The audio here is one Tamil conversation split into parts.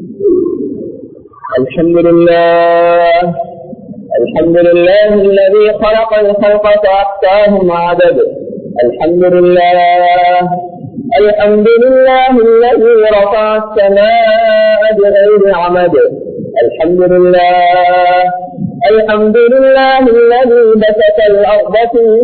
الحمد لله الحمد لله الذي خلق الخلق فأحساهم عدد الحمد لله الحمد لله الذي رفع السماء بغير عمد الحمد لله الحمد لله الذي بسط الأرض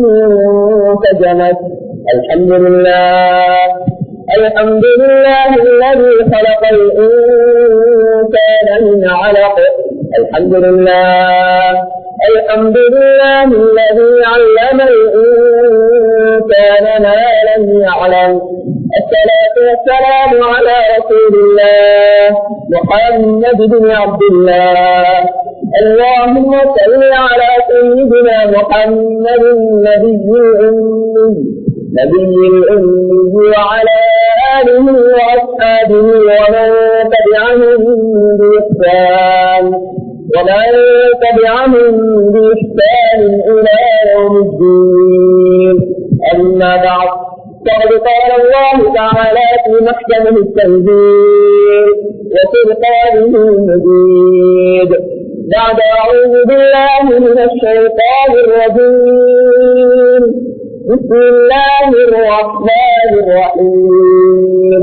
فجمت الحمد لله الحمد لله الذي خلق الإنسان من علق الحمد لله الحمد لله الذي علم الإنسان ما لم يعلم الصلاة والسلام على رسول الله محمد بن عبد الله اللهم صل على سيدنا محمد النبي الأمي نبي الأمي وعلى آله وأصحابه ومن تبعهم بإحسان ومن تبعهم بإحسان إلى يوم الدين أما بعد فقد قال الله تعالى في محكمه التنزيل وفرقانه المجيد بعد أعوذ بالله من الشيطان الرجيم بسم الله الرحمن الرحيم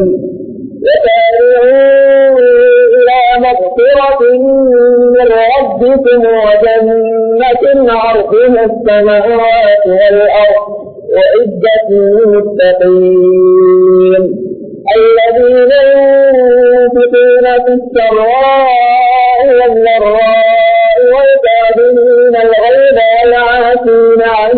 وسارعوا إلى مغفرة من ربكم وجنة عرضها السماوات والأرض وعدة للمتقين الذين ينفقون في السراء والضراء والكاظمين الغيظ والعافين عن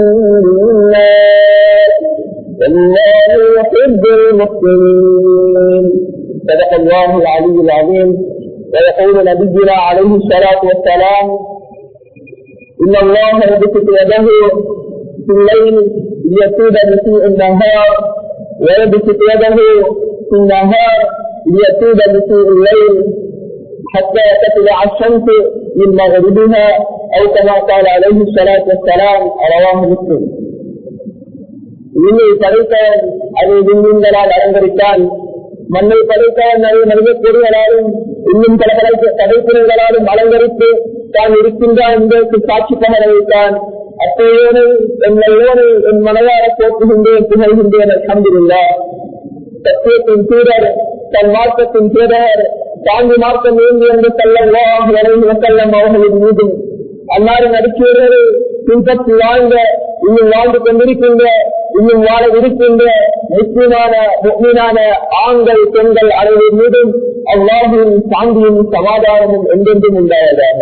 الناس والله يحب المحسنين صدق الله العلي العظيم ويقول نبينا عليه الصلاة والسلام إن الله يبسط يده في الليل ليتوب مسيء النهار ويبسط يده في النهار ليتوب مسيء الليل حتى تطلع الشمس من مغربها أو كما قال عليه الصلاة والسلام رواه مسلم விண்ணை படைத்தவன் அதை விண்மீன்களால் அலங்கரித்தான் மண்ணை படைத்தவன் அதை மனித பொருள்களாலும் இன்னும் பல பல படைப்பினர்களாலும் அலங்கரித்து தான் இருக்கின்றான் என்பதற்கு சாட்சி பகர வைத்தான் அத்தையோனை என் நல்லோனை என் மனதார போக்குகின்றேன் புகழ்கின்றேன் அலமதுல்லா சத்தியத்தின் தூதர் தன் மார்க்கத்தின் தூதர் தாங்கி மார்க்கம் வேண்டி என்று செல்லவாக செல்லம் அவர்களின் மீதும் அன்னாறு நடிக்கிறவர்கள் பின்பற்றி வாழ்ந்த இன்னும் வாழ்ந்து கொண்டிருக்கின்ற இன்னும் வாழ இருக்கின்ற முஸ்லிமான முக்மீனான ஆண்கள் பெண்கள் அனைவர் மீதும் அவ்வாஹின் சாந்தியும் சமாதானமும் என்றென்றும் உண்டாவதாக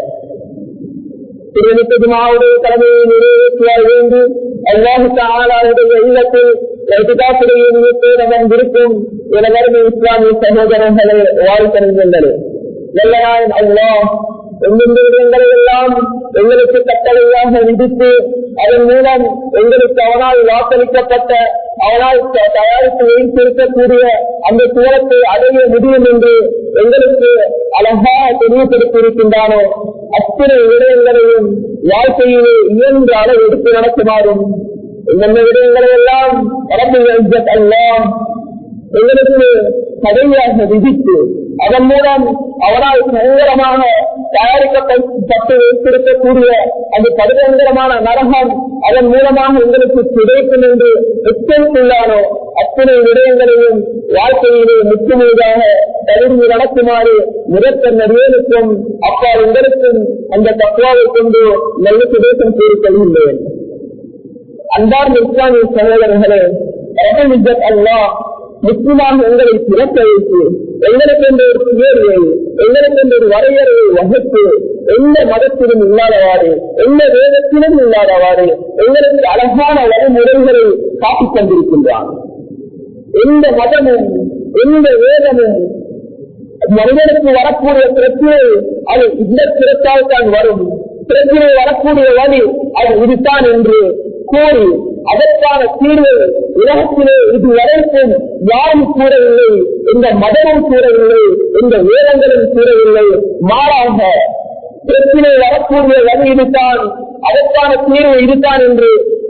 திருநெடுமாவுடைய தலைமையை நிறைவேற்றியால் வேண்டி அல்லாஹுக்கு ஆளாருடைய இல்லத்தில் எதிர்காப்புடைய நிமித்தம் இருக்கும் எனவரும் இஸ்லாமிய சகோதரர்களை வாழ்த்தருகின்றனர் நல்லநாயன் அல்லாஹ் எந்தெந்த விடயங்களை எல்லாம் எங்களுக்கு கட்டளையாக விதித்து அதன் மூலம் எங்களுக்கு அவனால் வாக்களிக்கப்பட்ட அவனால் தயாரித்து வைத்திருக்கக்கூடிய அந்த தூரத்தை அடைய முடியும் என்று எங்களுக்கு அழகாக தெளிவுபடுத்தி இருக்கின்றானோ அத்தனை விடயங்களையும் வாழ்க்கையிலே இயன்ற அளவு எடுத்து நடத்துமாறும் எந்தெந்த விடயங்களை எல்லாம் எல்லாம் எங்களுக்கு தடையாக விதித்து அதன் மூலம் அவரால் பயங்கரமாக தயாரிக்கப்பட்டு வைத்திருக்கக்கூடிய அந்த படுபயங்கரமான நரகம் அதன் மூலமாக எங்களுக்கு கிடைக்கும் என்று எச்சரித்துள்ளானோ அத்தனை விடயங்களையும் வாழ்க்கையிலே முற்றுமுழுதாக தகுதி நடத்துமாறு முதற்க நடிகனுக்கும் அப்பா உங்களுக்கும் அந்த தக்குவாவை கொண்டு நல்ல சுதேசம் செய்து கொள்கின்றேன் அன்பார்ந்த இஸ்லாமிய சகோதரர்களே அல்லா முக்கியமாக எங்களை சிறக்க வைத்து எங்களுக்கு என்ற ஒரு தேர்வை எங்களுக்கு என்ற ஒரு வரையறையை வகுத்து எந்த மதத்திலும் இல்லாதவாறு எந்த வேதத்திலும் இல்லாதவாறு எங்களுக்கு அழகான வழிமுறைகளை காட்டிக் கொண்டிருக்கின்றான் எந்த மதமும் எந்த வேதமும் மனிதனுக்கு வரக்கூடிய பிரச்சனை அது இந்த சிறப்பால் தான் வரும் பிரச்சனை வரக்கூடிய வழி அது இதுதான் என்று கூறி அதற்கான தீர்வு உலகத்திலே இதுவரைக்கும் யாரும் கூறவில்லை இந்த மதமும் கூறவில்லை இந்த வேதங்களும் கூறவில்லை மாறாக பிரச்சனை வரக்கூடிய வழி இதுதான் அதற்கான தீர்வு இதுதான் என்று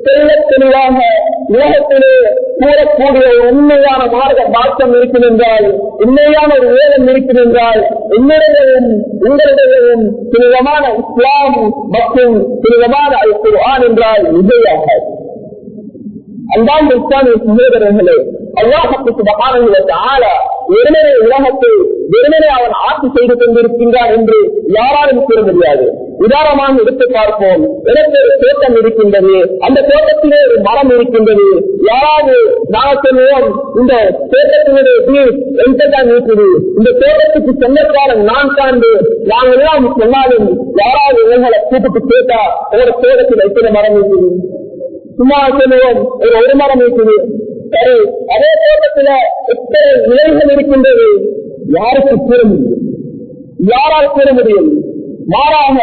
தெல்ல தெளிவாக உலகத்திலே கூறக்கூடிய ஒரு உண்மையான மார்க்க மாற்றம் இருக்கும் என்றால் உண்மையான ஒரு வேதம் இருக்கும் என்றால் உங்களிடையும் உங்களிடையும் புனிதமான இஸ்லாம் மற்றும் புனிதமான அல் குர்ஆன் என்றால் விஜயாக அன்பான் இஸ்லாமிய சகோதரர்களே அல்லாஹுக்கு சுபகாரங்களுக்கு ஆள வெறுமனே உலகத்தை வெறுமனே அவன் ஆட்சி செய்து கொண்டிருக்கின்றான் என்று யாராலும் கூற முடியாது உதாரணமாக எடுத்து பார்ப்போம் எனக்கு ஒரு தோட்டம் இருக்கின்றது அந்த தோட்டத்திலே ஒரு மரம் இருக்கின்றது யாராவது நான் சொல்லுவோம் இந்த தோட்டத்தினுடைய வீர் என்கிட்ட இருக்குது இந்த தோட்டத்துக்கு சொந்தக்காரன் நான் சார்ந்து நாங்கள் எல்லாம் சொன்னாலும் யாராவது இவங்களை கூப்பிட்டு கேட்டா ஒரு தோட்டத்தில் எத்தனை மரம் இருக்குது சும்மா சொல்லுவோம் ஒரு ஒரு மரம் இருக்குது சரி அதே தோட்டத்துல எத்தனை இலைகள் இருக்கின்றது யாருக்கு கூற முடியும் யாரால் கூற முடியும் மாறாக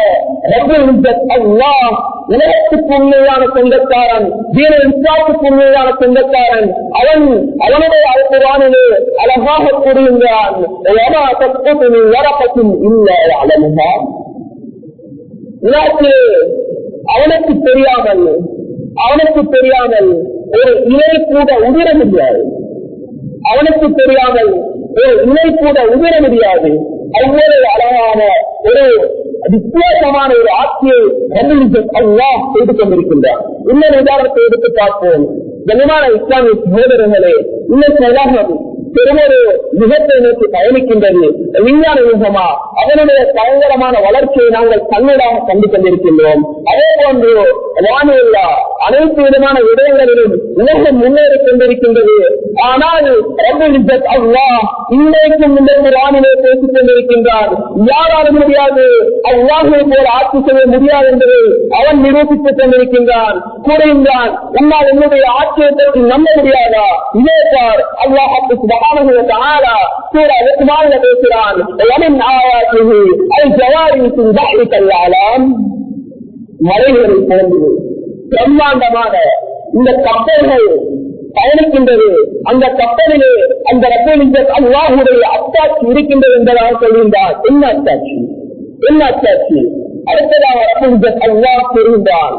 உலகத்துக்கு உண்மையான சொந்தக்காரன் தீன இஸ்லாத்துக்கு உண்மையான சொந்தக்காரன் அவன் அவனுடைய அழுக்குறானிலே அழகாக கூறுகின்றான் வரப்பட்டும் இல்லை அழகா உலகத்திலே அவனுக்கு தெரியாமல் அவனுக்கு தெரியாமல் ஒரு இலை கூட உதிர முடியாது அவனுக்கு தெரியாமல் ஒரு இலை கூட உதிர முடியாது அவ்வளவு அழகான ஒரு வித்தியாசமான ஒரு ஆட்சியை அல்லா செய்து கொண்டிருக்கின்றார் இன்னொரு உதாரணத்தை எடுத்து பார்ப்போம் கனிமான இஸ்லாமிய சகோதரர்களே இன்னும் உதாரணம் பெருமொரு யுகத்தை நோக்கி பயணிக்கின்றது விஞ்ஞான யுகமா அதனுடைய பயங்கரமான வளர்ச்சியை நாங்கள் கண்ணீராக கண்டு கொண்டிருக்கின்றோம் அதே போன்று வானில்லா அனைத்து விதமான விடயங்களிலும் உலகம் முன்னேறி கொண்டிருக்கின்றது ஆனால் அல்லா இன்றைக்கும் இந்த வானிலை பேசிக் கொண்டிருக்கின்றான் யாராலும் முடியாது அல்லாஹை போல் ஆட்சி செய்ய முடியாது என்பதை அவன் நிரூபித்துக் கொண்டிருக்கின்றான் கூறுகின்றான் உன்னால் என்னுடைய ஆட்சியை பற்றி நம்ப முடியாதா இதே பார் அல்லாஹுக்கு سبحانه وتعالى سورة لقمان பேசுகிறான் ومن آياته الجواري في البحر كالأعلام மலைகளை போன்று பிரம்மாண்டமான இந்த கப்பல்கள் பயணிக்கின்றது அந்த கப்பலிலே அந்த ரப்பலின் அல்லாஹுடைய அத்தாட்சி இருக்கின்றது என்பதாக சொல்கின்றார் என்ன அத்தாட்சி என்ன அத்தாட்சி அடுத்ததாக ரப்பலின் அல்லாஹ் கூறுகின்றான்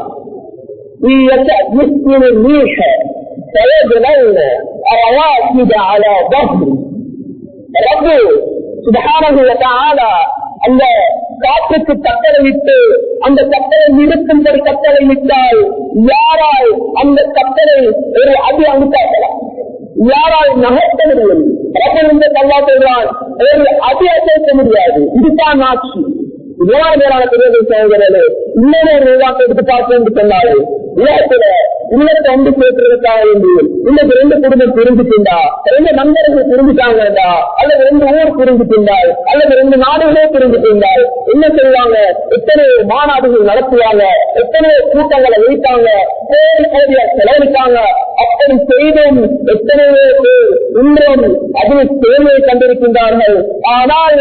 يسكن الريح فيجعلن رواكد على ظهر رب سبحانه وتعالى அந்த காற்றுக்கு கட்டளை விட்டு அந்த கட்டளை நிறுத்தும்படி கட்டளை விட்டால் யாரால் அந்த கட்டளை ஒரு அடி அனுப்பாக்கலாம் யாரால் நகர்த்த முடியும் ரப்ப கல்லா சொல்றான் ஒரு அடி அசைக்க முடியாது இதுதான் ஆட்சி இதனால் மேலான பெரியதை சகோதரர்களே இன்னொரு ஒரு நிர்வாகத்தை எடுத்து பார்க்க என்று சொன்னாரு உலகத்துல உள்ளத்தை ஒன்று சேர்க்கிறதுக்காக வேண்டி இன்னைக்கு ரெண்டு குடும்பம் புரிஞ்சுட்டுண்டா ரெண்டு நண்பர்கள் புரிஞ்சுட்டாங்கடா அல்லது ரெண்டு ஊர் புரிஞ்சுட்டுண்டால் அல்லது ரெண்டு நாடுகளே புரிஞ்சுட்டுண்டால் என்ன செய்வாங்க எத்தனையோ மாநாடுகள் நடத்துவாங்க எத்தனையோ கூட்டங்களை வைத்தாங்க கோடி கோடியா செலவழித்தாங்க அப்படி செய்தும் எத்தனையோ பேர் இன்றும் அதில் தேவையை கண்டிருக்கின்றார்கள் ஆனால்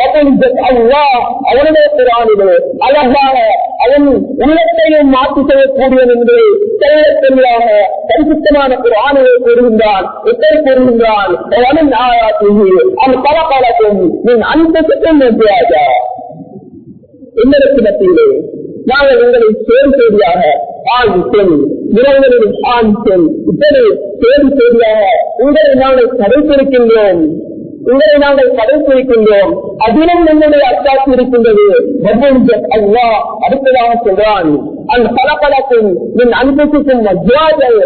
அவனுடைய குரானிலே அழகாக அவன் உள்ளத்தையும் மாற்றி செய்யக்கூடியது என்று தெரிய தெளிவாக பரிசுத்தமான குரானிலே கூறுகின்றான் எப்படி கூறுகின்றான் அவன் ஆயாத்திகி அவன் பல பலக்கும் நீ அன்புக்கும் நன்றியாஜா எங்களுக்கு மத்தியிலே நாங்கள் உங்களை சேர் செய்தியாக ஆண் பெண் விரல்களிலும் ஆண் பெண் இப்படி சேர் செய்தியாக உங்களை நாங்கள் கடைபிடிக்கின்றோம் உங்களை நாங்கள் கடைபிடிக்கின்றோம் அதிலும் நம்முடைய அத்தாட்சி இருக்கின்றது அல்லா அடுத்ததாக சொல்றான் அந்த பலப்படக்கும் என் அன்புக்கும் மஜ்வாஜை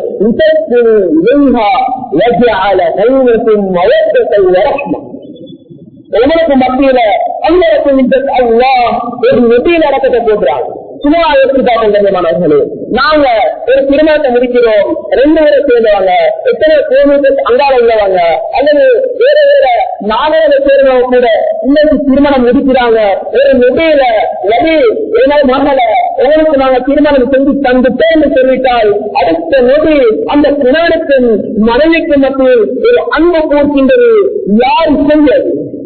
منها وجعل بينكم مودة ورحمة உங்களுக்கு மத்தியில அல்லா அல்லா ஒரு நெட்டியில் நடக்கத்தை போடுறாங்க சும்மா எடுத்துக்காட்டுங்களே நாங்க ஒரு திருமணத்தை முடிக்கிறோம் ரெண்டு பேரும் சேர்ந்தவங்க எத்தனை கிலோமீட்டர் அங்கால உள்ளவங்க அல்லது வேற வேற நாளையில சேர்ந்தவங்க கூட இன்னைக்கு திருமணம் முடிக்கிறாங்க ஒரு நெடியில வழி ஏதாவது மகள உங்களுக்கு நாங்க திருமணம் செஞ்சு தந்துட்டேன்னு சொல்லிட்டால் அடுத்த நொடி அந்த திருமணத்தின் மனைவிக்கு மத்தியில் ஒரு அன்பு போர்க்கின்றது யார் செஞ்சது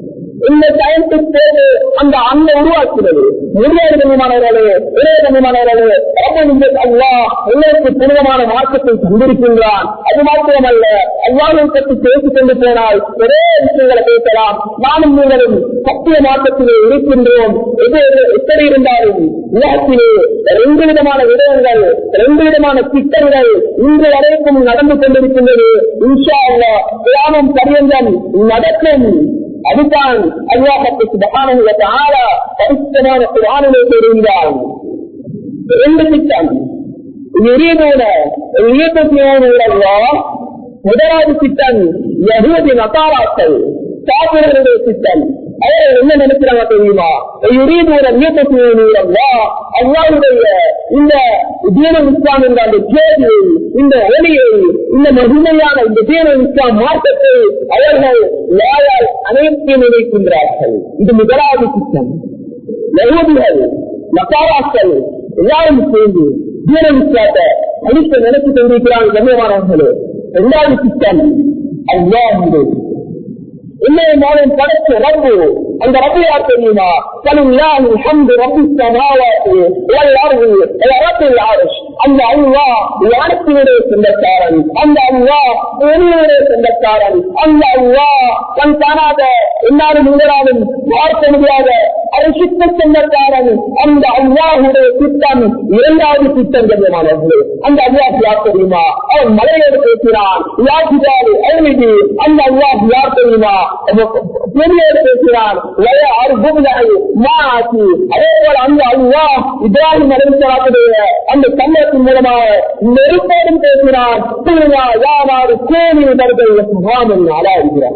இந்த சயின்டிஸ்ட் போது அந்த அங்க உருவாக்குறது முடியாது கண்ணியமானவர்களே ஒரே கண்ணியமானவர்களே அல்லா உங்களுக்கு புனிதமான மார்க்கத்தை தந்திருக்கின்றான் அது மாத்திரமல்ல அல்லாவை பற்றி பேசிக் கொண்டு போனால் ஒரே விஷயங்களை பேசலாம் நானும் நீங்களும் சத்திய மார்க்கத்திலே இருக்கின்றோம் எது எது- எப்படி இருந்தாலும் உலகத்திலே ரெண்டு விதமான விடயங்கள் ரெண்டு விதமான திட்டங்கள் இன்று வரைக்கும் நடந்து கொண்டிருக்கின்றது இன்ஷா அல்லா கிராமம் பரியந்தம் நடக்கும் அதுதான் அல்லாஹத்துக்கு மகானங்களுக்கு ஆளா பரிசுத்தமான குரானிலே தெரிந்தால் ரெண்டு திட்டம் எரியதோட இயக்கத்தினோட முதலாவது திட்டம் யகுதி நசாராக்கள் சாப்பிடுறதுடைய திட்டம் அவர்கள் என்ன நினைக்கிறாங்க தெரியுமா யுரீதோட இயக்கத்தினோட அல்லாவுடைய இந்த தீன இஸ்லாம் என்ற அந்த ஜோதியை இந்த ஒளியை இந்த மகிமையான இந்த தீன இஸ்லாம் மாற்றத்தை அவர்கள் வாயால் அனைத்தையும் நினைக்கின்றார்கள் இது முதலாவது திட்டம் யகுதிகள் நசாராக்கள் எல்லாரும் சேர்ந்து தீன இஸ்லாத்தை அழிக்க நினைத்து கொண்டிருக்கிறார்கள் கண்ணியமானவர்களே இரண்டாவது திட்டம் அல்லாஹ் இன்னைய மாதம் படைச்ச ரப்பு அந்த ரப்பு யார் தெரியுமா கலில்லாஹி ஹம்து ரப்பி ஸமாவாத்தி வல் அர்தி வல் ரப்பில் அர்ஷ் அந்த அல்லாஹ் வானத்தினுடைய சொந்தக்காரன் அந்த அல்லாஹ் பூமியினுடைய சொந்தக்காரன் அந்த அல்லாஹ் தன் காணாத எல்லாரும் உங்களாலும் பார்க்க முடியாத அரிசித்த சொந்தக்காரன் அந்த அல்லாஹுடைய திட்டம் இரண்டாவது திட்டம் கண்ணியமானவர்களே அந்த அல்லாஹ் யார் தெரியுமா அவன் மலையோடு பேசினான் யாசிதாரு அழுதி அந்த அல்லாஹ் யார் தெரியுமா பெரியோடு பேசினான் வய ஆறு பூமியாய் மாசி அதே போல அந்த அல்லாஹ் இப்ராஹிம் அலிசலாத்துடைய அந்த சம்பளத்தின் மூலமாக நெருப்போடும் பேசினான் திருவிழா யாராவது கோவில் தரத்தை சுகாமன் அலா இருக்கிறார்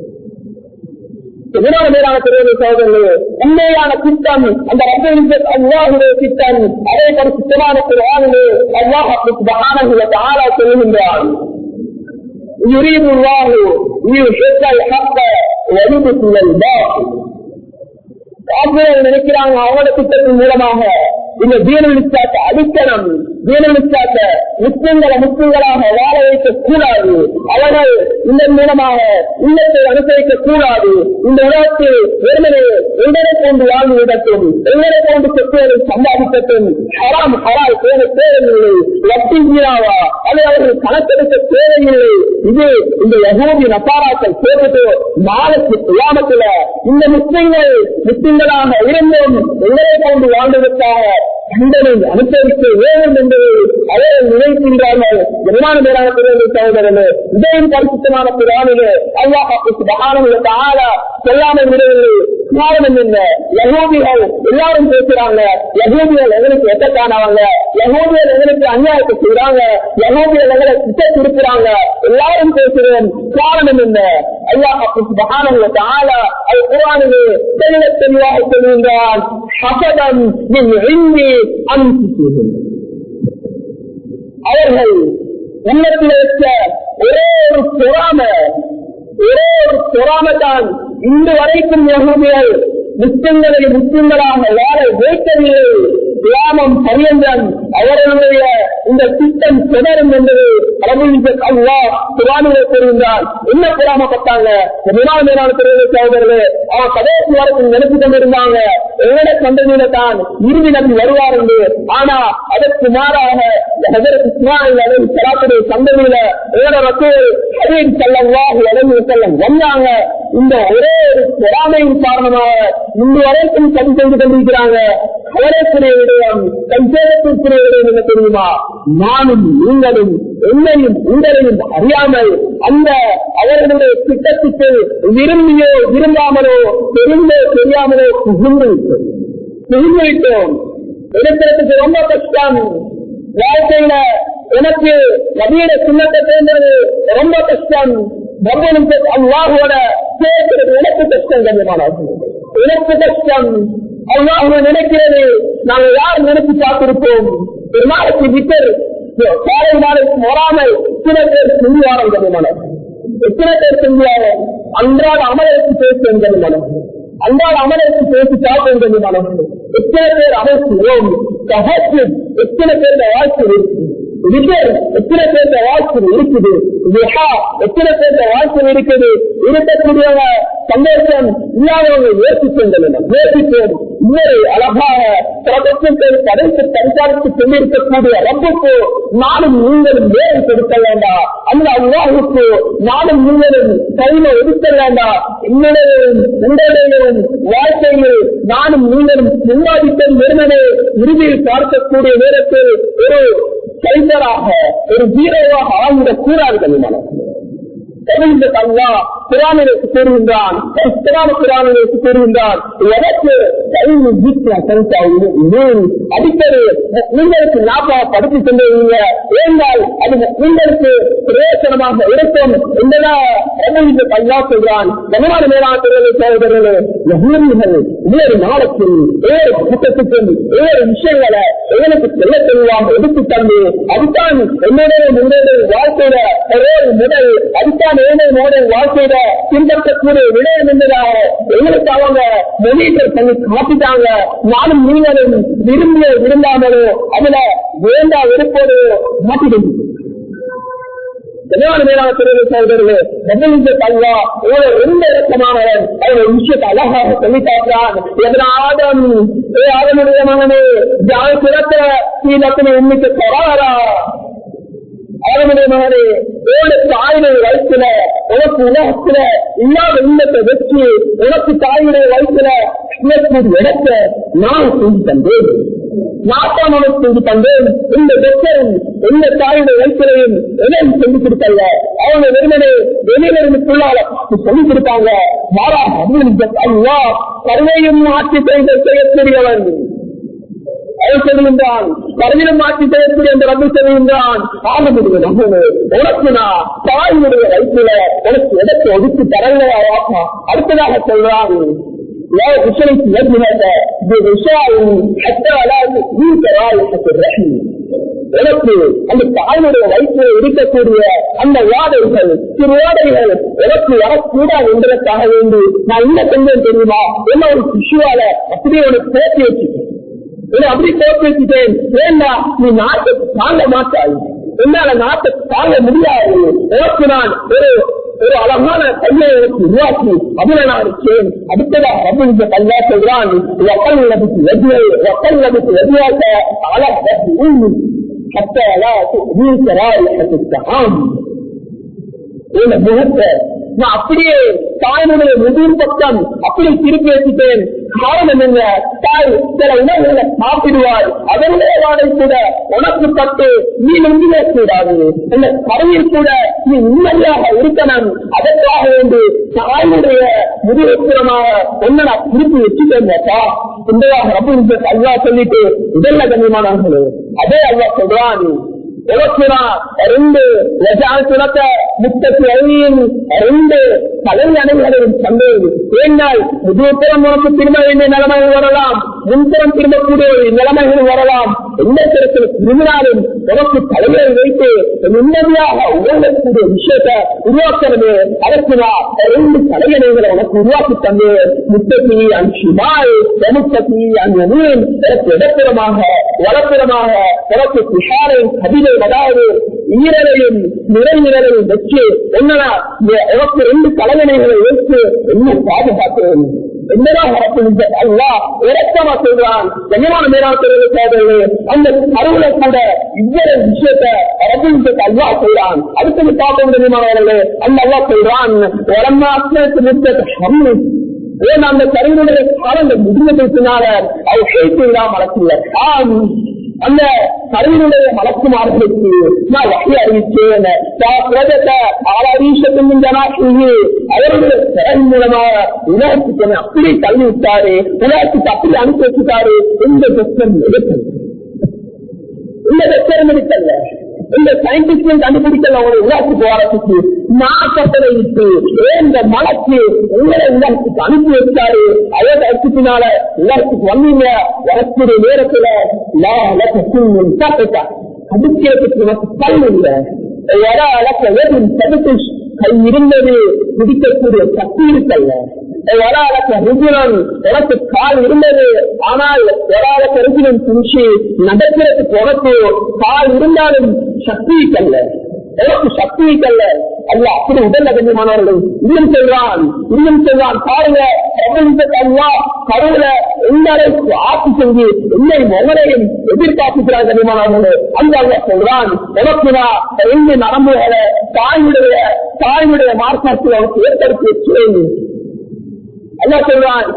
இதனால் மேலான பெரிய சோதனை உண்மையான திட்டம் அந்த ரப்ப அல்லாஹுடைய திட்டம் அதே பரிசுத்தமான குரானிலே அல்லாஹ் சுபஹானஹு ஆளா சொல்லுகின்றான் يريد الله ليحق الحق ويبطل الباطل காப்பியர்கள் நினைக்கிறாங்க அவங்களோட திட்டத்தின் மூலமாக இந்த தீனலிச்சாட்ட அடிக்கணும் தீனலிச்சாட்ட முஸ்லிம்களை முஸ்லிம்களாக வாழ வைக்க கூடாது அவர்கள் இந்த மூலமாக இல்லத்தை அனுசரிக்க கூடாது இந்த உலகத்தில் வெறுமனே எங்களை கொண்டு வாழ்ந்து விடட்டும் எங்களை கொண்டு சொத்துகளை சம்பாதிக்கட்டும் ஹராம் ஹரால் பேர தேவையில்லை வட்டி வீணாவா அதை அவர்கள் கணக்கெடுக்க தேவையில்லை இது இந்த யகூதி நசாராக்கள் சேர்த்து நாளைக்கு கிராமத்துல இந்த முஸ்லிம்கள் முஸ்லிம்களாக இருந்தும் எங்களை கொண்டு வாழ்ந்ததற்காக தண்டனை அனுசரிக்க வேண்டும் என்பதை அவர்கள் நினைக்கின்றார்கள் விமான மேலான பிறகு சகோதரனே இதையும் பரிசுத்தமான பிராணிலே அல்லாஹ் ஆளா சொல்லாமல் விடவில்லை காரணம் என்ன யகூதிகள் எல்லாரும் பேசுறாங்க யகூதிகள் எங்களுக்கு எட்டக்கானவங்க யகூதிகள் எங்களுக்கு அநியாயத்தை செய்யறாங்க யகூதிகள் எங்களை திட்ட திருப்புறாங்க எல்லாரும் பேசுறோம் காரணம் என்ன அல்லாஹ் சுபஹானஹு ஆளா அது குரானிலே தெளிவ தெளிவாக சொல்கின்றான் ஹசதம் மின் இந்தி அன்பிசுகும் அவர்கள் உள்ளத்தில் இருக்க ஒரே ஒரு பொறாம ஒரே ஒரு பொறாம தான் இன்று வரைக்கும் யகுதிகள் முஸ்லிம்களை முஸ்லிம்களாக வாழ வைக்கவில்லை கிராமம் பரியந்தன் அவர்களுடைய இந்த திட்டம் தொடரும் என்பது அல்லா குரானிலே கூறுகின்றான் என்ன பொறாமப்பட்டாங்க விமான மேலான பிரிவு சகோதரர்களே அவன் கடைசி வரைக்கும் நினைத்து கொண்டிருந்தாங்க எங்கட சந்ததியில தான் இறுதி நம்பி வருவார் என்று ஆனா அதற்கு மாறாக ஹசரத் இஸ்மாயில் அலி சலாத்துடைய சந்ததியில எங்கட மக்கள் ஹரீம் செல்லவாக இறங்கி செல்லம் வந்தாங்க இந்த ஒரே ஒரு பொறாமையின் காரணமாக இன்று வரைக்கும் சரி செய்து கொண்டிருக்கிறாங்க அவரேக்குரிய விடயம் சஞ்சேதத்திற்குரிய விடயம் என்ன தெரியுமா நானும் நீங்களும் என்னையும் உங்களையும் அறியாமல் அந்த அவர்களுடைய திட்டத்துக்கு விரும்பியோ விரும்பாமலோ தெரிந்தோ தெரியாமலோ புகுந்து விட்டோம் புகுந்து விட்டோம் எடுக்கிறதுக்கு ரொம்ப கஷ்டம் வாழ்க்கையில எனக்கு நவீன சின்னத்தை சேர்ந்தது ரொம்ப கஷ்டம் பகவனுக்கு அல்லாஹோட சேர்க்கிறது எனக்கு கஷ்டம் கண்ணியமானது எனக்கு கஷ்டம் அல்லாஹ் நினைக்கிறது நாங்கள் யார் நினைச்சு பார்த்திருப்போம் ஒரு நாளைக்கு விட்டர் காலை நாளைக்கு வராமல் சில பேர் செஞ்சுவாரம் கண்ணியமானது எத்தனை பேர் செஞ்சுவாங்க அன்றாட அமலுக்கு பேசுவோம் கண்ணியமானது அன்றாட அமலுக்கு பேசி பார்ப்போம் கண்ணியமானது எத்தனை பேர் அமைக்கிறோம் தஹஜ்ஜுத் எத்தனை பேருடைய வாழ்க்கை இருக்குது விஜய் எத்தனை பேருடைய வாழ்க்கை இருக்குது விஹா எத்தனை பேருடைய வாழ்க்கை இருக்குது இருக்கக்கூடியவங்க சந்தோஷம் இல்லாதவங்க யோசிக்கின்றன யோசிப்போம் இன்னொரு அழகாக பிரபஞ்சத்தை படைத்து கண்காணித்து கொண்டிருக்கக்கூடிய ரப்புக்கு நானும் நீங்களும் வேறு கொடுக்க வேண்டாம் அந்த அல்லாஹுக்கு நானும் நீங்களும் கையில ஒதுக்க வேண்டாம் என்னுடையும் உங்களுடையும் வாழ்க்கையில் நானும் நீங்களும் முன்னாடித்தல் வெறுமனே இறுதியில் பார்க்கக்கூடிய நேரத்தில் ஒரு கைதராக ஒரு வீரராக ஆகிவிடக் கூறார்கள் மனசில் தெரிந்த அல்லா குரானிற்கு கூறுகின்றான் குரான குரானிற்கு கூறுகின்றான் எனக்கு கைது அடிக்கடி உங்களுக்கு ஞாபக படுத்தி கொண்டிருந்தீங்க ஏனால் அது உங்களுக்கு பிரயோசனமாக இருக்கும் என்பதாக அல்லா சொல்றான் கனமான மேலான சகோதரர்களே வேறு நாளத்தில் வேறு கூட்டத்துக்கும் வேறு விஷயங்களை எங்களுக்கு செல்ல தெளிவாக எடுத்து தந்து அதுதான் என்னுடைய முன்னேற வாழ்க்கையில ஒரே முதல் அதுதான் ஏழை மோடல் வாழ்க்கையில பின்பற்றக்கூடிய விடயம் என்பதாக எங்களுக்கு அவங்க மொழிகள் பண்ணி காட்டிட்டாங்க நானும் நீங்களும் விரும்பிய விரும்பாமலோ அதுல வேண்டா வெறுப்போடு மாட்டிடுங்க மேலான பிறகு சகோதரர்களே தல்லா ஒரு எந்த இறக்கமானவன் அவருடைய விஷயத்தை அழகாக சொல்லி பார்க்கிறான் எதனாலும் ஏ அவனுடைய மகனே ஜான பிறத்த சீனத்தினை உண்மைக்கு தராரா அவனுடைய மகனே ஏழு தாயுடைய வயசுல உனக்கு உலகத்துல இல்லாத இல்லத்தை வச்சு உனக்கு தாயுடைய வயசுல இருக்கக்கூடிய இடத்தை நான் செஞ்சு தந்தேன் நாட்டான் உனக்கு செஞ்சு தந்தேன் இந்த பெற்றரும் எந்த தாயுடைய வயசுலையும் எதையும் செஞ்சு கொடுத்தாங்க அவங்க வெறுமனே வெளியிலிருந்து பிள்ளால சொல்லி கொடுத்தாங்க மாறா அல்லா கருவையும் ஆட்சி செய்யக்கூடியவன் அவன் சொல்லுகின்றான் கருவிலும் மாற்றி செய்யக்கூடிய அந்த ரத்து சொல்லுகின்றான் ஆக முடியும் உனக்கு நான் தாயினுடைய வயிற்றுல உனக்கு இடத்தை ஒதுக்கி தரலையா அடுத்ததாக சொல்றான் لا بشيء يجهد بغشاء حتى لا يؤذيك رائحة الرحم எனக்கு அந்த தாயுடைய வயிற்றில் இருக்கக்கூடிய அந்த வாதைகள் திருவாதைகள் எனக்கு வரக்கூடாது என்பதற்காக வேண்டி நான் என்ன செஞ்சேன் தெரியுமா என்ன ஒரு சிசுவால அப்படியே உனக்கு பேசி வச்சுட்டேன் அப்படி போட்டு வச்சுட்டேன் ஏண்டா நீ நாட்டை தாங்க மாட்டாய் என்னால நாட்டை தாங்க முடியாது உனக்கு நான் ஒரு ஒரு அழகான கையை எனக்கு உருவாக்கி அதுல நான் இருக்கேன் அடுத்ததாக ரபு இந்த கல்லா சொல்றான் ஒக்கல் நபிக்கு எதிரே ஒக்கல் நபிக்கு எதிராக அழகு حتى لا تؤذيك رائحة الطعام இந்த முகத்தை நான் அப்படியே தாயினுடைய முதிர் பக்கம் அப்படி திருப்பி வச்சுட்டேன் காரணம் என்ன தாய் சில உணவுகளை சாப்பிடுவார் அதனுடைய வாடகை கூட உனக்கு பட்டு நீ நம்பினே கூடாது அந்த கருவில் கூட நீ உண்மையாக இருக்கணும் அதற்காக வேண்டி தாயினுடைய முதிர்புறமாக ஒன்ன நான் திருப்பி வச்சுட்டேன்ப்பா இந்ததாக ரொம்ப அல்லா சொல்லிட்டு இதெல்லாம் கண்ணியமானார்களே அதே அல்லா சொல்றான் இலக்கினா ரெண்டு லட்சணத்தை முப்பத்தி ஐந்து ரெண்டு பதவி அணைகளையும் சந்தேகம் ஏனால் முதுகுப்புறம் உனக்கு திரும்ப வேண்டிய நிலைமைகள் வரலாம் முன்புறம் திரும்பக்கூடிய ஒரு நிலைமைகள் வரலாம் எந்த இடத்துல திரும்பினாலும் உனக்கு தலைமையை வைத்து நிம்மதியாக உணரக்கூடிய விஷயத்தை உருவாக்குறது அதற்கு நான் ரெண்டு தலையணைகளை உனக்கு உருவாக்கி தந்து முப்பத்தி அஞ்சு நாள் முப்பத்தி அஞ்சு மீன் எனக்கு இடப்புறமாக வலப்புறமாக உனக்கு பிஷாரை கதிரை அதாவது ஈரலையும் நிறைநிலையும் வச்சு என்னன்னா உனக்கு ரெண்டு தலைவனைகளை வைத்து என்ன பாதுகாக்கிறேன் என்னதான் அல்லா இறக்கமா சொல்றான் கண்ணியமான மேலாண்மை அந்த கருவில கூட இவ்வளவு விஷயத்த அரபு அல்லா சொல்றான் அடுத்தது பார்க்க முடியுமானவர்களே அந்த அல்லா சொல்றான் ஏன் அந்த கருவினுடைய காலங்கள் முடிந்ததுனால அவர் சேர்த்து இல்லாம மலக்கில்லை அந்த கருவினுடைய மலக்குமார்களுக்கு நான் வகை அறிவிச்சேன் அவருடைய திறன் மூலமாக உலகத்துக்கு அப்படி தள்ளி விட்டாரு உலகத்துக்கு அப்படி அனுப்பி வச்சுட்டாரு எந்த பெற்றன் எடுத்தது இந்த பெற்றன் எடுக்கல இந்த சயின்டிஸ்டும் கண்டுபிடிக்கல ஒரு உலகத்துக்கு வரத்துக்கு நாட்டத்தை விட்டு இந்த மலக்கு உங்களை உலகத்துக்கு அனுப்பி வச்சாரு அதே அடிச்சுனால உலகத்துக்கு வந்தீங்க வரக்கூடிய நேரத்துல கடுக்கிறதுக்கு உனக்கு கல் இல்லை கை இருந்தது பிடிக்கக்கூடிய சக்தி இருக்கல்ல வராலக்க ருஜுலன் உனக்கு கால் இருந்தது ஆனால் வராலக்க ருஜுலன் துணிச்சு நடக்கிறதுக்கு உனக்கு கால் இருந்தாலும் சக்தி கல்ல உனக்கு சக்தி கல்ல அல்ல அப்படி உடல் அதிகமானவர்கள் இன்னும் சொல்றான் இன்னும் சொல்றான் பாருங்க அல்லா கடவுள எந்த அளவுக்கு ஆட்சி செஞ்சு என்னை மகனையும் எதிர்பார்க்கிறார் அதிகமானவர்கள் அந்த அல்ல சொல்றான் உனக்கு நான் ரெண்டு நரம்புகளை தாயுடைய தாயுடைய மார்க்கத்தில் அவனுக்கு ஏற்படுத்தி வச்சேன் அல்ல சொல்றான்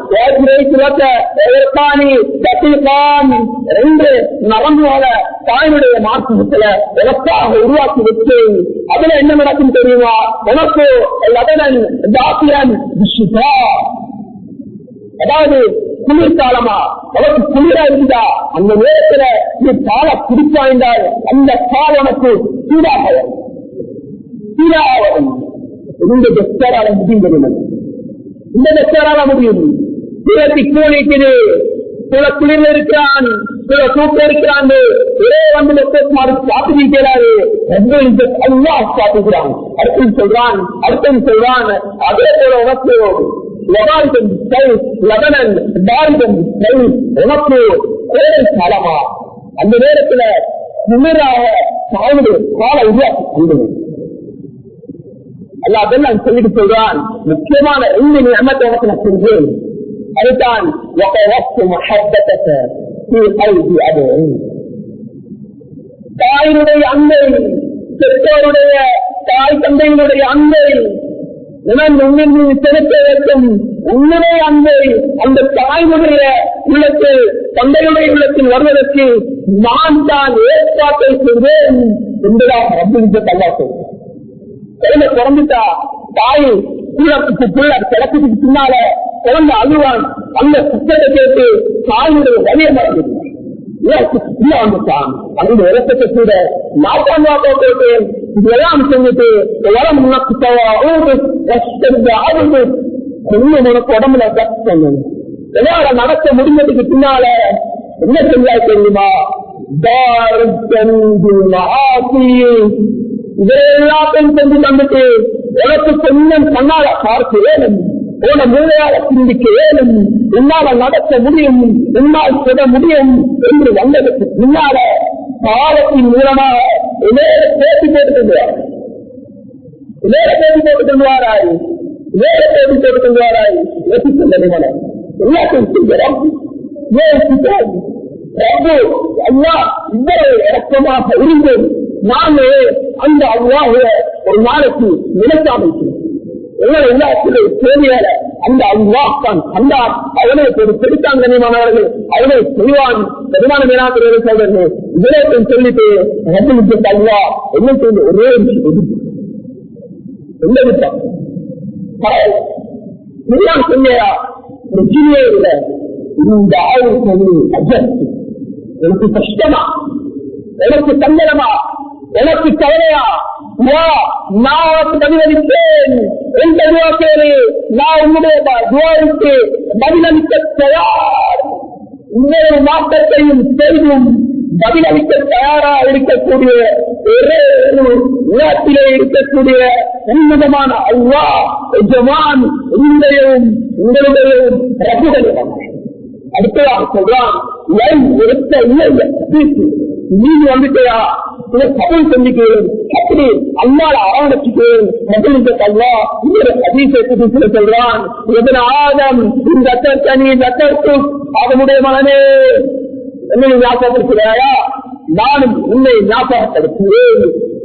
ரெண்டு நரம்புகள தாயினுடைய மாற்றத்துல உனக்காக உருவாக்கி வச்சேன் அதுல என்ன நடக்கும் தெரியுமா உனக்கு லதனன் தாசியன் அதாவது குளிர்காலமா உனக்கு குளிரா இருந்தா அந்த நேரத்துல நீ பாலை குடிப்பாய்ந்தால் அந்த பால் உனக்கு சூடாக சீராக வரும் இந்த பெஸ்டரால முடிந்தது இந்த பெஸ்டரால முடியும் சில திக்கு நிற்குது சில குளிர்ல இருக்கிறான் சில தூக்கம் இருக்கிறான் ஒரே வந்து மாறு சாப்பிடுகிறாரு அல்லா சாப்பிடுகிறான் அடுத்து சொல்றான் அடுத்து சொல்றான் அதே போல உனக்கு லபாரிதம் லபனன் தாரிதம் உனக்கு கோடை காலமா அந்த நேரத்துல குளிராக சாவுடு கால உருவாக்கி கொண்டு அல்ல அதெல்லாம் சொல்லிட்டு சொல்றான் முக்கியமான ரெண்டு நியமத்தை உனக்கு நான் செஞ்சேன் அதுதான் தாயினுடைய அன்பை பெற்றோருடைய தாய் தந்தையினுடைய அன்பை செலுத்த வேண்டும் உன்னுடைய அன்பை அந்த தாய்முடைய உள்ளத்தில் தந்தையுடைய உள்ளத்தில் வருவதற்கு நான் தான் ஏற்பாட்டை செய்வேன் என்பதாக ரப்பிட்டு தல்லா சொல்றேன் குழந்தை பிறந்துட்டா தாய் புள்ளத்துக்கு புள்ள கிடக்குக்கு பின்னால குழந்தை அழுவான் அந்த புத்தகத்தை கேட்டு தாயுடைய வழியை மறந்து வந்துட்டான் அந்த இலக்கத்தை கூட நாட்டாம் வாக்கா போட்டேன் இதெல்லாம் செஞ்சுட்டு வரம் உனக்கு ஆகுது கொஞ்சம் உனக்கு உடம்புல கஷ்டம் என்னால நடக்க முடிஞ்சதுக்கு பின்னால என்ன செஞ்சா தெரியுமா இதெல்லாத்தையும் செஞ்சு தந்துட்டு உனக்கு கொஞ்சம் கண்ணால பார்க்க வேணும் உன மூளையால சிந்திக்க வேணும் உன்னால நடக்க முடியும் உன்னால் சுட முடியும் என்று வந்ததுக்கு பின்னால காலத்தின் மூலமாக வேற பேசி போட்டு கொள்வார் வேற பேசி போட்டு கொள்வாராய் வேற பேசி போட்டு கொள்வாராய் யோசிக்க நிறுவனம் எல்லாத்தையும் செய்கிறோம் யோசிக்கிறோம் ரப்பு அல்லா இவ்வளவு இறக்கமாக இருந்தோம் நாமே அந்த அல்லாஹுவ ஒரு நாளைக்கு நினைக்காமல் எங்களை எல்லாத்திலும் தேவையான அந்த அல்லாஹ் அந்த அவனை ஒரு பெருத்தான் கண்ணியமானவர்கள் அவனை செய்வான் பெருமான மேலாக்குறது சொல்றது இதனை சொல்லிட்டு ரப்பினுக்கு அல்லா என்ன செய்து ஒரே விஷயம் எந்த விட்டம் சொல்லியா ஒரு சிறிய இல்லை இந்த ஆயுள் அட்ஜஸ்ட் எனக்கு கஷ்டமா எனக்கு சங்கடமா எனக்கு கவலையா நான் உனக்கு பதிலளிப்பேன் எந்த துவா பேரு நான் உன்னுடைய துவாருக்கு பதிலளிக்க தயார் இன்னொரு மாற்றத்தையும் செய்தும் பதிலளிக்க தயாரா இருக்கக்கூடிய ஒரே உலகத்திலே இருக்கக்கூடிய உன்னதமான அல்வா எஜமான் உங்களுடையும் உங்களுடையும் ரகுகளும் அடுத்ததாக சொல்றான் எடுத்த இல்லை நீங்க வந்துட்டா கபல் செஞ்சுக்கிறேன் அப்படி அம்மால ஆரம்பிச்சுக்கிறேன் மகளுக்கு கல்வா இன்னொரு அதிசயத்துக்கு சொல்றான் எதன ஆதம் இந்த அத்தனி அத்தற்கு அவனுடைய மகனே என்னை ஞாபகப்படுத்துகிறாயா நானும் உன்னை ஞாபகப்படுத்துகிறேன்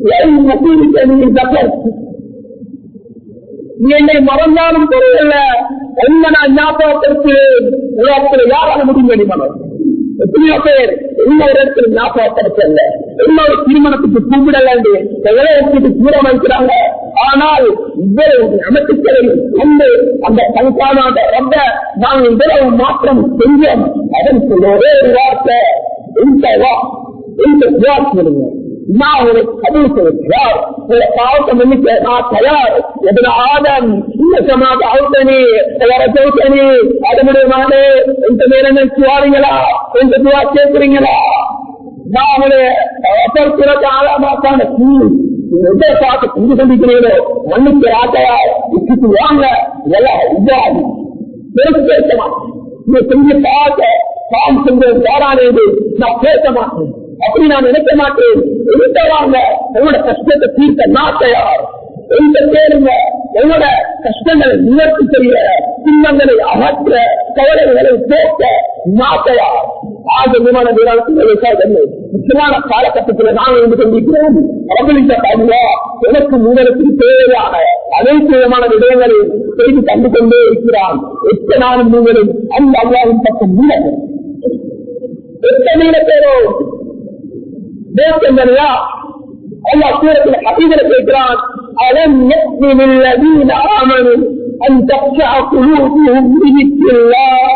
நீ என்னை மறந்தாலும் பொருள் என்ன நான் ஞாபகப்படுத்துகிறேன் உலகத்தில் யாரால முடியும் வெளிமனம் எத்தனையோ பேர் என்ன இடத்துல ஞாபகப்படுத்தல இன்னொரு திருமணத்துக்கு கூப்பிடல வச்சுட்டு தூரம் வைக்கிறாங்க ஆனால் இவ்வளவு அமைப்புகளில் வந்து அந்த கண்காணாத ரொம்ப நாங்கள் இவ்வளவு மாற்றம் செஞ்சோம் அதன் ஒரே ஒரு வார்த்தை இந்த வா இந்த துவா சொல்லுங்க நான் உங்களுக்கு பதிவு செய்கிறார் சில பாவத்தை மன்னிக்க நான் தயார் எதிர ஆதம் இந்த சமாத அவுத்தனி வர ஜெயித்தனி அதனுடைய மகனே இந்த நேரம் சுவாரிங்களா இந்த துவா கேட்கிறீங்களா நான் அவனுடைய அப்பறத்துறக்கு ஆழமாக்கான எதை பார்த்து புரிந்து கொண்டிருக்கிறீங்களோ மன்னிக்க ஆட்டையா இப்படி வாங்க எல்லாம் இதாது பேச பேச மாட்டேன் நீ செஞ்சு பார்க்க தான் செஞ்சது யாரானது நான் பேச மாட்டேன் அப்படி நான் நினைக்க மாட்டேன் எடுத்தவாங்க உங்களோட கஷ்டத்தை தீர்க்க நான் தயார் எந்த பேருங்க உங்களோட கஷ்டங்களை நிவர்த்தி செய்ய துன்பங்களை அகற்ற கவலைகளை போக்க நான் தயார் ஆக விமான முக்கியமான காலகட்டத்தில் நான் இருந்து கொண்டிருக்கிறோம் பிரபலித்த பாதுகா எனக்கு மூலத்துக்கு தேவையான அனைத்து விதமான விடயங்களை செய்து கண்டு கொண்டே இருக்கிறான் எத்த நாளும் நீங்களும் அந்த அல்லாவின் பக்கம் மூலம் எத்தனை பேரோ தேசங்களையா அல்லா சூரத்தில் ஹபீபரை கேட்கிறான் அலம் يأمن الذين آمنوا أن تخشع قلوبهم بذكر الله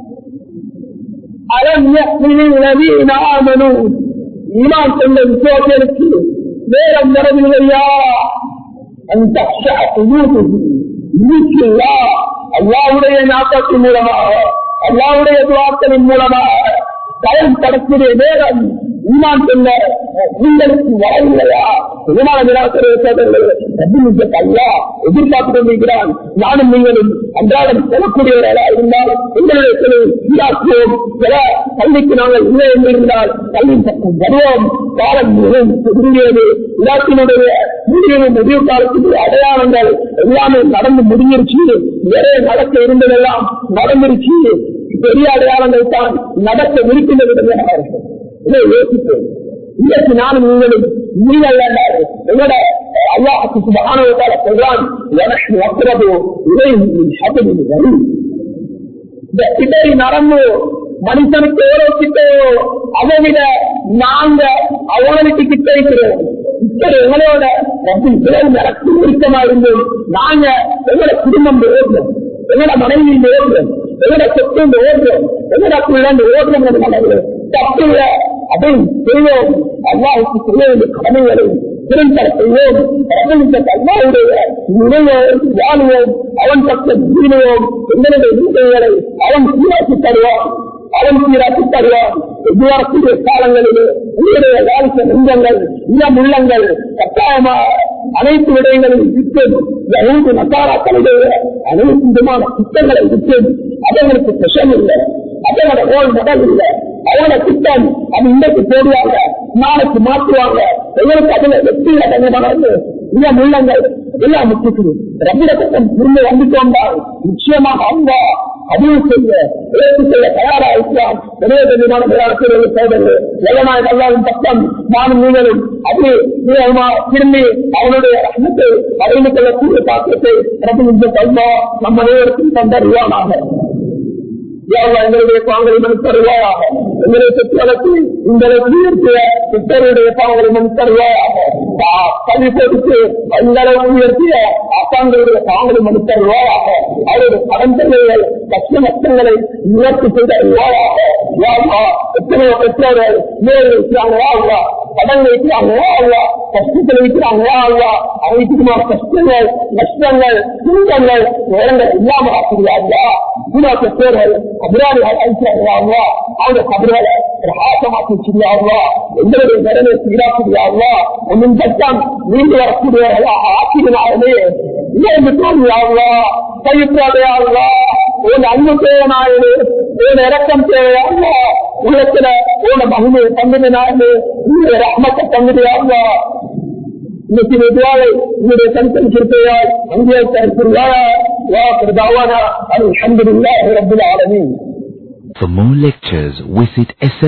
ألم يأمن الذين آمنوا ஈமான் கொண்ட விசுவாசருக்கு நேரம் வரவில்லையா அந்த அல்லாவுடைய நாட்டத்தின் மூலமாக அல்லாவுடைய துவாக்களின் மூலமாக கயம் கடக்கூடிய நேரம் ஈமான் கொண்ட உங்களுக்கு வரவில்லையா விமான அல்லா எதிர்பார்த்து கொண்டிருக்கிறான் நானும் நீங்களும் அன்றாடம் செல்லக்கூடியவர்களா இருந்தால் எங்களுடைய சீராக்குவோம் சில கல்விக்கு நாங்கள் இல்லை என்றிருந்தால் கல்வி பக்கம் வருவோம் காலம் மிகவும் சுருங்கியது இலாக்கினுடைய முடிவு முடிவு காலத்துக்கு அடையாளங்கள் எல்லாமே நடந்து முடிஞ்சிருச்சு நிறைய நடக்க இருந்ததெல்லாம் நடந்துருச்சு பெரிய அடையாளங்கள் தான் நடக்க இருக்கின்றது இதை யோசிப்போம் இன்றைக்கு நானும் நீங்களும் நீங்கள் என்னோட அல்லாஹுக்கு சுபகானவத்தால சொல்றான் எனக்கு வக்கிறதோ இதை சபதி வரும் இந்த இடறி நடந்து மனுஷனுக்கு எவ்வளவு கிட்டையோ அதை விட நாங்க அவங்களுக்கு கிட்ட இருக்கிறோம் இப்படி எங்களோட நடக்கும் நெருக்கமா இருந்தோம் நாங்க எங்களோட குடும்பம் ஓடுறோம் எங்களோட மனைவி ஓடுறோம் எங்களோட சொத்து ஓடுறோம் எங்களோட பிள்ளை ஓடுறோம் தப்பு இல்லை அதை செய்வோம் அல்லாவுக்கு செய்ய வேண்டிய கடமைகளை திறன்பட செய்வோம் அல்லாவுடைய நினைவோம் வாழுவோம் அவன் பக்கம் ஜீனுவோம் எங்களுடைய வீடுகளை அவன் சீராக்கி தருவான் அவன் சீராக்கி தருவான் எதிர்வரக்கூடிய காலங்களிலே உங்களுடைய வாழ்க்கை நெஞ்சங்கள் இளம் உள்ளங்கள் கட்டாயமா அனைத்து விடயங்களையும் விட்டும் அனைத்து நசாராக்களுடைய அனைத்து விதமான திட்டங்களை விட்டும் அதங்களுக்கு விஷம் இல்லை அதோட ரோல் முதல் இல்லை அவங்களோட திட்டம் அது இன்றைக்கு போடுவாங்க நாளைக்கு மாற்றுவாங்க எங்களுக்கு அதுல வெற்றி அடங்கமானது இளம் உள்ளங்கள் எல்லாம் முக்கியம் ரப்பிட பக்கம் புரிந்து வந்துட்டோம்னால் நிச்சயமாக அவங்க பதிவு செய்ய ஏற்று செய்ய தயாரா இருக்கலாம் விமான விளையாட்டு சோதனை எல்லனாய் நல்லாவின் பக்கம் நானும் நீங்களும் அது நிச்சயமா திரும்பி அவனுடைய ரத்தத்தை அடைந்து கொள்ளக்கூடிய தாக்கத்தை ரப்பி கல்வா நம்ம நேரத்தில் தந்தறிவானாக எங்களுடைய பாவங்களை மனு தருவாயாக எங்களுடைய பெற்றோருக்கு இந்த உயர்த்திய பெற்றோருடைய பாவங்களை மனு தருவாயாக கல்வி கொடுத்து அந்த அளவு உயர்த்திய அப்பாங்களுடைய பாவங்களை மனு தருவாயாக அவருடைய கடன் தொகைகள் கஷ்ட நஷ்டங்களை நிவர்த்தி செய்த தருவாயாக எத்தனையோ பெற்றோர்கள் மேல் வைக்கிறாங்க கடன் வைக்கிறாங்க கஷ்டத்தில் வைக்கிறாங்க அவங்களுக்குமா கஷ்டங்கள் நஷ்டங்கள் துன்பங்கள் நேரங்கள் இல்லாமல் ஆக்குகிறார்களா பெற்றோர்கள் கபிராளிகள் அழிக்கிறார்களா அவங்க கபிரால பிரகாசமாக்கி வச்சிருக்காங்களா எங்களுடைய நிலைமை சீராக்குகிறார்களா ஒன்றும் சட்டம் நீண்டு வரக்கூடியவர்களாக ஆக்கினாலே இல்லாங்களா கையுற்றாதையாங்களா உன் அன்பு தேவனாயே உன் இறக்கம் தேவையாங்களா உள்ளத்துல உன மகிமையை தங்குதினாலே உன்னுடைய ரஹ்மத்தை தங்குதியாங்களா இன்னைக்கு மெதுவாக உங்களுடைய கருத்தன் சிறுத்தையால் அங்கே கருத்துள்ளாரா வாக்குறது தாவானா அது அன்பு இல்லை ரப்பில் ஆலமீன் For more lectures, visit